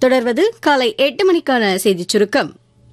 தொடர்வது காலை எட்டு மணிக்கான செய்திச் சுருக்கம்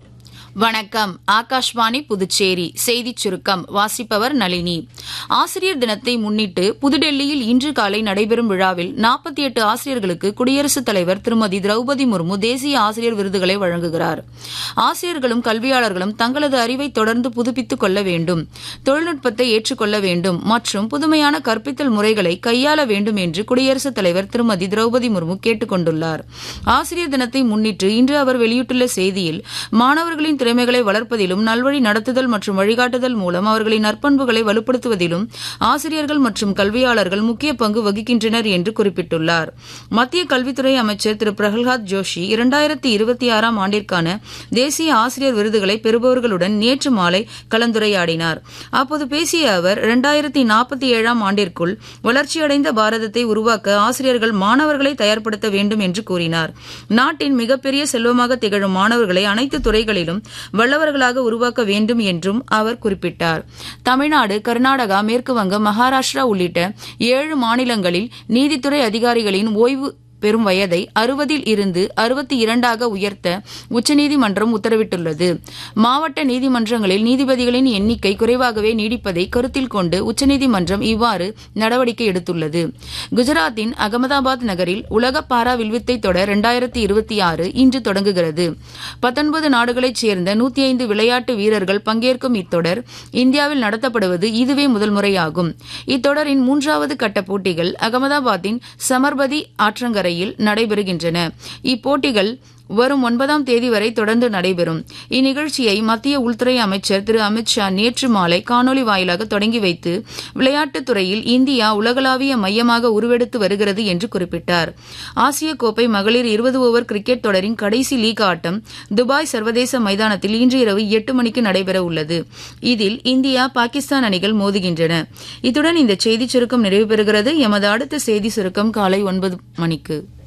வணக்கம் ஆகாஷ்வாணி புதுச்சேரி செய்திச் சுருக்கம் வாசிப்பவர் நளினி ஆசிரியர் தினத்தை முன்னிட்டு புதுடெல்லியில் இன்று காலை நடைபெறும் விழாவில் நாற்பத்தி எட்டு ஆசிரியர்களுக்கு குடியரசுத் தலைவர் திருமதி திரௌபதி முர்மு தேசிய ஆசிரியர் விருதுகளை வழங்குகிறார் ஆசிரியர்களும் கல்வியாளர்களும் தங்களது அறிவை தொடர்ந்து புதுப்பித்துக் கொள்ள வேண்டும் தொழில்நுட்பத்தை ஏற்றுக்கொள்ள வேண்டும் மற்றும் புதுமையான கற்பித்தல் முறைகளை கையாள வேண்டும் என்று குடியரசுத் தலைவர் திருமதி திரௌபதி முர்மு கேட்டுக் கொண்டுள்ளார் ஆசிரியர் தினத்தை முன்னிட்டு இன்று அவர் வெளியிட்டுள்ள செய்தியில் மாணவர்களின் திறமைகளை வளர்ப்பதிலும் நல்வழி நடத்துதல் மற்றும் வழிகாட்டுதல் மூலம் அவர்களின் நற்பண்புகளை வலுப்படுத்துவதிலும் ஆசிரியர்கள் மற்றும் கல்வியாளர்கள் முக்கிய பங்கு வகிக்கின்றனர் என்று குறிப்பிட்டுள்ளார் மத்திய கல்வித்துறை அமைச்சர் திரு பிரகலாத் ஜோஷி இரண்டாயிரத்தி இருபத்தி ஆறாம் ஆண்டிற்கான தேசிய ஆசிரியர் விருதுகளை பெறுபவர்களுடன் நேற்று மாலை கலந்துரையாடினார் அப்போது பேசிய அவர் இரண்டாயிரத்தி நாற்பத்தி ஏழாம் ஆண்டிற்குள் வளர்ச்சியடைந்த பாரதத்தை உருவாக்க ஆசிரியர்கள் மாணவர்களை தயார்படுத்த வேண்டும் என்று கூறினார் நாட்டின் மிகப்பெரிய செல்வமாக திகழும் மாணவர்களை அனைத்து துறைகளிலும் வல்லவர்களாக உருவாக்க வேண்டும் என்றும் அவர் குறிப்பிட்டார் தமிழ்நாடு கர்நாடகா மேற்கு வங்கம் மகாராஷ்டிரா உள்ளிட்ட ஏழு மாநிலங்களில் நீதித்துறை அதிகாரிகளின் ஓய்வு பெறும் வயதை அறுபதில் இருந்து அறுபத்தி இரண்டாக உயர்த்த உச்சநீதிமன்றம் உத்தரவிட்டுள்ளது மாவட்ட நீதிமன்றங்களில் நீதிபதிகளின் எண்ணிக்கை குறைவாகவே நீடிப்பதை கருத்தில் கொண்டு உச்சநீதிமன்றம் இவ்வாறு நடவடிக்கை எடுத்துள்ளது குஜராத்தின் அகமதாபாத் நகரில் உலக பாரா வில்வித்தை தொடர் இரண்டாயிரத்தி இருபத்தி ஆறு இன்று தொடங்குகிறது பத்தொன்பது நாடுகளைச் சேர்ந்த நூத்தி ஐந்து விளையாட்டு வீரர்கள் பங்கேற்கும் இத்தொடர் இந்தியாவில் நடத்தப்படுவது இதுவே முதல் முறையாகும் இத்தொடரின் மூன்றாவது கட்ட போட்டிகள் அகமதாபாத்தின் சமர்பதி ஆற்றங்கரை வரையில் நடைபெறுகின்றன இப்போட்டிகள் வரும் ஒன்பதாம் தேதி வரை தொடர்ந்து நடைபெறும் இந்நிகழ்ச்சியை மத்திய உள்துறை அமைச்சர் திரு அமித் ஷா நேற்று மாலை காணொலி வாயிலாக தொடங்கி வைத்து விளையாட்டுத் துறையில் இந்தியா உலகளாவிய மையமாக உருவெடுத்து வருகிறது என்று குறிப்பிட்டார் ஆசிய கோப்பை மகளிர் இருபது ஓவர் கிரிக்கெட் தொடரின் கடைசி லீக் ஆட்டம் துபாய் சர்வதேச மைதானத்தில் இன்று இரவு எட்டு மணிக்கு நடைபெற உள்ளது இதில் இந்தியா பாகிஸ்தான் அணிகள் மோதுகின்றன இத்துடன் இந்த செய்திச் சுருக்கம் நிறைவு பெறுகிறது எமது அடுத்த செய்தி சுருக்கம் காலை ஒன்பது மணிக்கு